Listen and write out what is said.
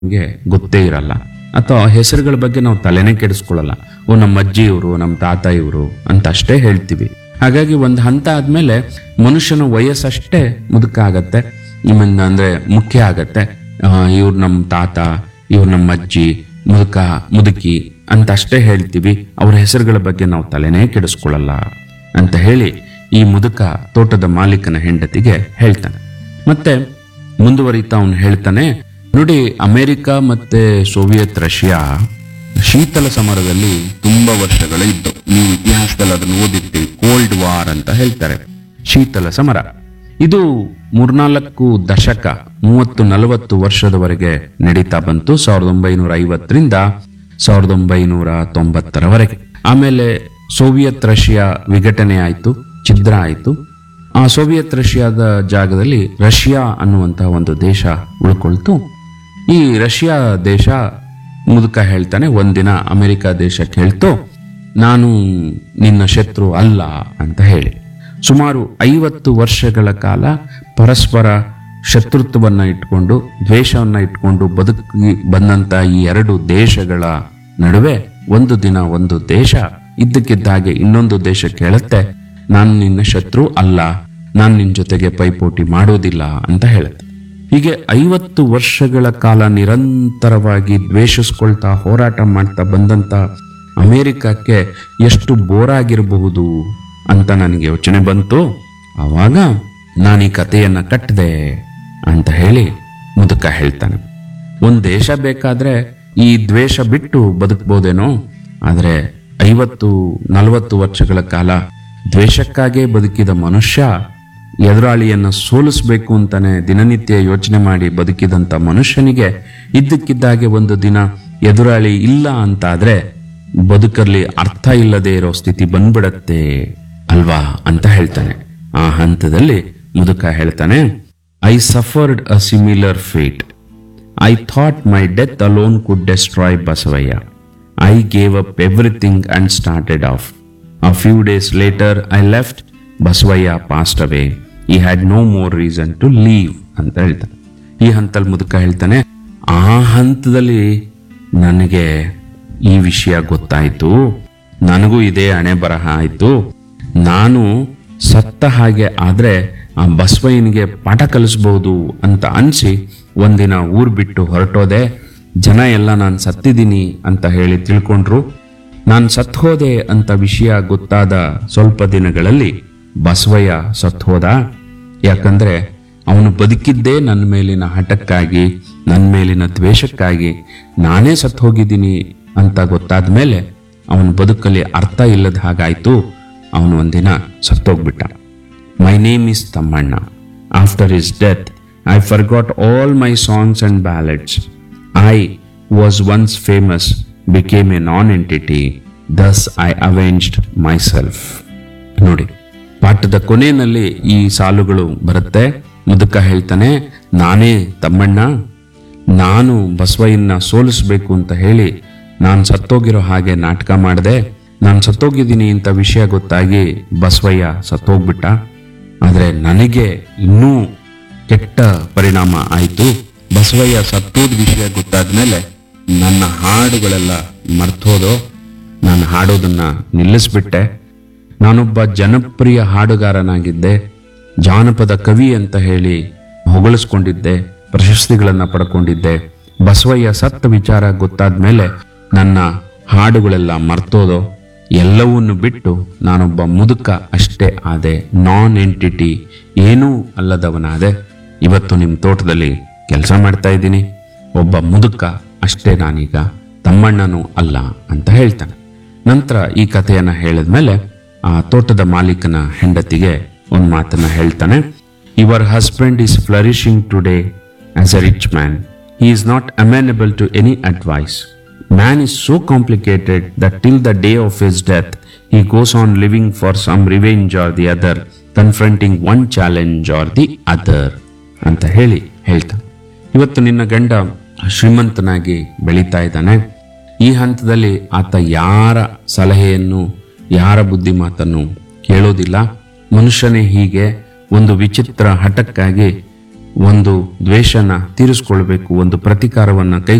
ನಮಗೆ ಗೊತ್ತೇ ಇರಲ್ಲ ಅಥವಾ ಹೆಸರುಗಳ ಬಗ್ಗೆ ನಾವು ತಲೆನೇ ಕೆಡಿಸ್ಕೊಳ್ಳಲ್ಲ ಓ ನಮ್ಮ ಅಜ್ಜಿ ಇವರು ನಮ್ಮ ತಾತ ಇವರು ಅಂತ ಅಷ್ಟೇ ಹೇಳ್ತೀವಿ ಹಾಗಾಗಿ ಒಂದು ಹಂತ ಆದ್ಮೇಲೆ ಮನುಷ್ಯನ ವಯಸ್ಸಷ್ಟೇ ಮುದುಕ ಆಗತ್ತೆ ನಿಮ್ಮನ್ನ ಅಂದ್ರೆ ಮುಖ್ಯ ಆಗತ್ತೆ ಇವ್ರು ನಮ್ಮ ತಾತ ಇವ್ರು ನಮ್ಮ ಅಜ್ಜಿ ಮುದುಕ ಮುದುಕಿ ಅಂತ ಅಷ್ಟೇ ಹೇಳ್ತೀವಿ ಅವ್ರ ಹೆಸರುಗಳ ಬಗ್ಗೆ ನಾವು ತಲೆನೇ ಕೆಡಿಸ್ಕೊಳ್ಳಲ್ಲ ಅಂತ ಹೇಳಿ ಈ ಮುದುಕ ತೋಟದ ಮಾಲೀಕನ ಹೆಂಡತಿಗೆ ಹೇಳ್ತಾನೆ ಮತ್ತೆ ಮುಂದುವರಿತಾ ಅವನು ಹೇಳ್ತಾನೆ ನೋಡಿ ಅಮೆರಿಕ ಮತ್ತೆ ಸೋವಿಯತ್ ರಷ್ಯಾ ಶೀತಲ ಸಮರದಲ್ಲಿ ತುಂಬಾ ವರ್ಷಗಳು ಇದ್ದು ನೀವು ಇತಿಹಾಸದಲ್ಲಿ ಅದನ್ನು ಓದಿರ್ತೀವಿ ಕೋಲ್ಡ್ ವಾರ್ ಅಂತ ಹೇಳ್ತಾರೆ ಶೀತಲ ಸಮರ ಇದು ಮೂರ್ನಾಲ್ಕು ದಶಕ ಮೂವತ್ತು ನಲವತ್ತು ವರ್ಷದವರೆಗೆ ನಡೀತಾ ಬಂತು ಸಾವಿರದ ಒಂಬೈನೂರ ಐವತ್ತರಿಂದ ಸಾವಿರದ ಒಂಬೈನೂರ ತೊಂಬತ್ತರವರೆಗೆ ಆಮೇಲೆ ಸೋವಿಯತ್ ರಷ್ಯಾ ವಿಘಟನೆ ಆಯಿತು ಛಿದ್ರ ಆಯಿತು ಆ ಸೋವಿಯತ್ ರಷ್ಯಾದ ಜಾಗದಲ್ಲಿ ರಷ್ಯಾ ಅನ್ನುವಂತಹ ಒಂದು ದೇಶ ಉಳ್ಕೊಳ್ತು ಈ ರಷ್ಯಾ ದೇಶ ಮುದುಕ ಹೇಳ್ತಾನೆ ಒಂದಿನ ಅಮೆರಿಕ ದೇಶಕ್ಕೆ ಹೇಳ್ತು ನಾನು ನಿನ್ನ ಶತ್ರು ಅಲ್ಲ ಅಂತ ಹೇಳಿ ಸುಮಾರು ಐವತ್ತು ವರ್ಷಗಳ ಕಾಲ ಪರಸ್ಪರ ಶತ್ರುತ್ವವನ್ನ ಇಟ್ಕೊಂಡು ದ್ವೇಷವನ್ನ ಇಟ್ಕೊಂಡು ಬದುಕಿ ಬಂದಂತ ಈ ಎರಡು ದೇಶಗಳ ನಡುವೆ ಒಂದು ದಿನ ಒಂದು ದೇಶ ಇದ್ದಕ್ಕಿದ್ದ ಹಾಗೆ ಇನ್ನೊಂದು ದೇಶಕ್ಕೆ ಹೇಳುತ್ತೆ ನಾನು ನಿನ್ನ ಶತ್ರು ಅಲ್ಲ ನಾನು ನಿನ್ನ ಜೊತೆಗೆ ಪೈಪೋಟಿ ಮಾಡೋದಿಲ್ಲ ಅಂತ ಹೇಳುತ್ತೆ ಹೀಗೆ ಐವತ್ತು ವರ್ಷಗಳ ಕಾಲ ನಿರಂತರವಾಗಿ ದ್ವೇಷಿಸ್ಕೊಳ್ತಾ ಹೋರಾಟ ಮಾಡ್ತಾ ಬಂದಂತ ಅಮೆರಿಕಕ್ಕೆ ಎಷ್ಟು ಬೋರಾಗಿರಬಹುದು ಅಂತ ನನಗೆ ಯೋಚನೆ ಬಂತು ಆವಾಗ ನಾನು ಈ ಕಥೆಯನ್ನ ಕಟ್ಟಿದೆ ಅಂತ ಹೇಳಿ ಮುದುಕ ಹೇಳ್ತಾನೆ ಒಂದ್ ದೇಶ ಬೇಕಾದ್ರೆ ಈ ದ್ವೇಷ ಬಿಟ್ಟು ಬದುಕ್ಬೋದೇನೋ ಆದ್ರೆ ಐವತ್ತು ನಲವತ್ತು ವರ್ಷಗಳ ಕಾಲ ದ್ವೇಷಕ್ಕಾಗೇ ಬದುಕಿದ ಮನುಷ್ಯ ಎದುರಾಳಿಯನ್ನ ಸೋಲಿಸ್ಬೇಕು ಅಂತಾನೆ ದಿನನಿತ್ಯ ಯೋಚನೆ ಮಾಡಿ ಬದುಕಿದಂತ ಮನುಷ್ಯನಿಗೆ ಇದ್ದಕ್ಕಿದ್ದಾಗೆ ಒಂದು ದಿನ ಎದುರಾಳಿ ಇಲ್ಲ ಅಂತಾದ್ರೆ ಬದುಕಲ್ಲಿ ಅರ್ಥ ಇಲ್ಲದೆ ಇರೋ ಸ್ಥಿತಿ ಬಂದ್ಬಿಡತ್ತೆ ಅಲ್ವಾ ಅಂತ ಹೇಳ್ತಾನೆ ಆ ಹಂತದಲ್ಲಿ ಮುದುಕ ಹೇಳ್ತಾನೆ I suffered a similar fate I thought my death alone could destroy Basavayya I gave up everything and started off a few days later I left Basavayya passed away he had no more reason to leave ಅಂತ ಹೇಳ್ತಾನೆ ಈ ಹಂತದಲ್ಲಿ ಮುದುಕ ಹೇಳ್ತಾನೆ ಆ ಹಂತದಲ್ಲಿ ನನಗೆ ಈ ವಿಷಯ ಗೊತ್ತಾಯ್ತು ನನಗೂ ಇದೇ ಹಣೆ ಬರಹ ಆಯ್ತು ನಾನು ಸತ್ತ ಹಾಗೆ ಆದ್ರೆ ಆ ಬಸವಯ್ಯನಿಗೆ ಪಾಠ ಕಲಿಸ್ಬಹುದು ಅಂತ ಅನ್ಸಿ ಒಂದಿನ ಊರ್ ಬಿಟ್ಟು ಹೊರಟೋದೆ ಜನ ಎಲ್ಲ ನಾನು ಸತ್ತಿದ್ದೀನಿ ಅಂತ ಹೇಳಿ ತಿಳ್ಕೊಂಡ್ರು ನಾನು ಸತ್ ಹೋದೆ ಅಂತ ವಿಷಯ ಗೊತ್ತಾದ ಸ್ವಲ್ಪ ದಿನಗಳಲ್ಲಿ ಬಸವಯ್ಯ ಸತ್ ಹೋದ ಯಾಕಂದ್ರೆ ಅವನು ಬದುಕಿದ್ದೇ ನನ್ನ ಮೇಲಿನ ಹಠಕ್ಕಾಗಿ ನನ್ನ ಮೇಲಿನ ದ್ವೇಷಕ್ಕಾಗಿ ನಾನೇ ಸತ್ ಹೋಗಿದ್ದೀನಿ ಅಂತ ಗೊತ್ತಾದ ಮೇಲೆ ಅವನ ಬದುಕಲ್ಲಿ ಅರ್ಥ ಇಲ್ಲದ ಹಾಗಾಯ್ತು ಅವನು ಒಂದಿನ ಸತ್ತೋಗ್ಬಿಟ್ಟ my name is Tammanna after his death I forgot all my songs and ballads I was once famous became a non entity thus I avenged ಮೈ ಸೆಲ್ಫ್ ನೋಡಿ ಪಾಠದ ಕೊನೆಯಲ್ಲಿ ಈ ಸಾಲುಗಳು ಬರುತ್ತೆ ಮುದುಕ ಹೇಳ್ತಾನೆ ನಾನೇ ತಮ್ಮಣ್ಣ ನಾನು ಬಸವಯ್ಯನ ಸೋಲಿಸ್ಬೇಕು ಅಂತ ಹೇಳಿ ನಾನು ಸತ್ತೋಗಿರೋ ಹಾಗೆ ನಾಟಕ ಮಾಡಿದೆ ನಾನು ಸತ್ತೋಗಿದ್ದೀನಿ ಅಂತ ವಿಷಯ ಗೊತ್ತಾಗಿ ಬಸವಯ್ಯ ಸತ್ತೋಗ್ಬಿಟ್ಟ ಆದರೆ ನನಗೆ ಇನ್ನೂ ಕೆಟ್ಟ ಪರಿಣಾಮ ಆಯಿತು ಬಸವಯ್ಯ ಸತ್ತೋದ ವಿಷಯ ಗೊತ್ತಾದ್ಮೇಲೆ ನನ್ನ ಹಾಡುಗಳೆಲ್ಲ ಮರ್ತೋದು ನಾನು ಹಾಡೋದನ್ನ ನಿಲ್ಲಿಸ್ಬಿಟ್ಟೆ ನಾನೊಬ್ಬ ಜನಪ್ರಿಯ ಹಾಡುಗಾರನಾಗಿದ್ದೆ ಜಾನಪದ ಕವಿ ಅಂತ ಹೇಳಿ ಹೊಗಳಿಸ್ಕೊಂಡಿದ್ದೆ ಪ್ರಶಸ್ತಿಗಳನ್ನ ಪಡ್ಕೊಂಡಿದ್ದೆ ಬಸವಯ್ಯ ಸತ್ತ ವಿಚಾರ ಗೊತ್ತಾದ ಮೇಲೆ ನನ್ನ ಹಾಡುಗಳೆಲ್ಲ ಮರ್ತೋದೋ ಎಲ್ಲವನ್ನೂ ಬಿಟ್ಟು ನಾನೊಬ್ಬ ಮುದುಕ ಅಷ್ಟೇ ಆದೆ ನಾನ್ ಎಂಟಿಟಿ ಏನೂ ಅಲ್ಲದವನಾದೆ ಇವತ್ತು ನಿಮ್ಮ ತೋಟದಲ್ಲಿ ಕೆಲಸ ಮಾಡ್ತಾ ಇದ್ದೀನಿ ಒಬ್ಬ ಮುದುಕ ಅಷ್ಟೇ ನಾನೀಗ ತಮ್ಮಣ್ಣನೂ ಅಲ್ಲ ಅಂತ ಹೇಳ್ತಾನೆ ನಂತರ ಈ ಕಥೆಯನ್ನ ಹೇಳಿದ್ಮೇಲೆ ಆ ತೋಟದ ಮಾಲೀಕನ ಹೆಂಡತಿಗೆ ಒಂದು ಮಾತನ್ನ ಹೇಳ್ತಾನೆ your husband is flourishing today as a rich man he is not amenable to any advice man is so complicated that till the day of his death, he goes on living for some revenge or the other, confronting one challenge or the other ಅಂತ ಹೇಳಿ ಹೇಳ್ತಾನೆ ಇವತ್ತು ನಿನ್ನ ಗಂಡ ಶ್ರೀಮಂತನಾಗಿ ಬೆಳೀತಾ ಇದ್ದಾನೆ ಈ ಹಂತದಲ್ಲಿ ಆತ ಯಾರ ಸಲಹೆಯನ್ನು ಯಾರ ಬುದ್ಧಿ ಮಾತನ್ನು ಕೇಳೋದಿಲ್ಲ ಮನುಷ್ಯನೇ ಹೀಗೆ ಒಂದು ವಿಚಿತ್ರ ಹಠಕ್ಕಾಗಿ ಒಂದು ದ್ವೇಷನ ತೀರಿಸ್ಕೊಳ್ಬೇಕು ಒಂದು ಪ್ರತಿಕಾರವನ್ನ ಕೈ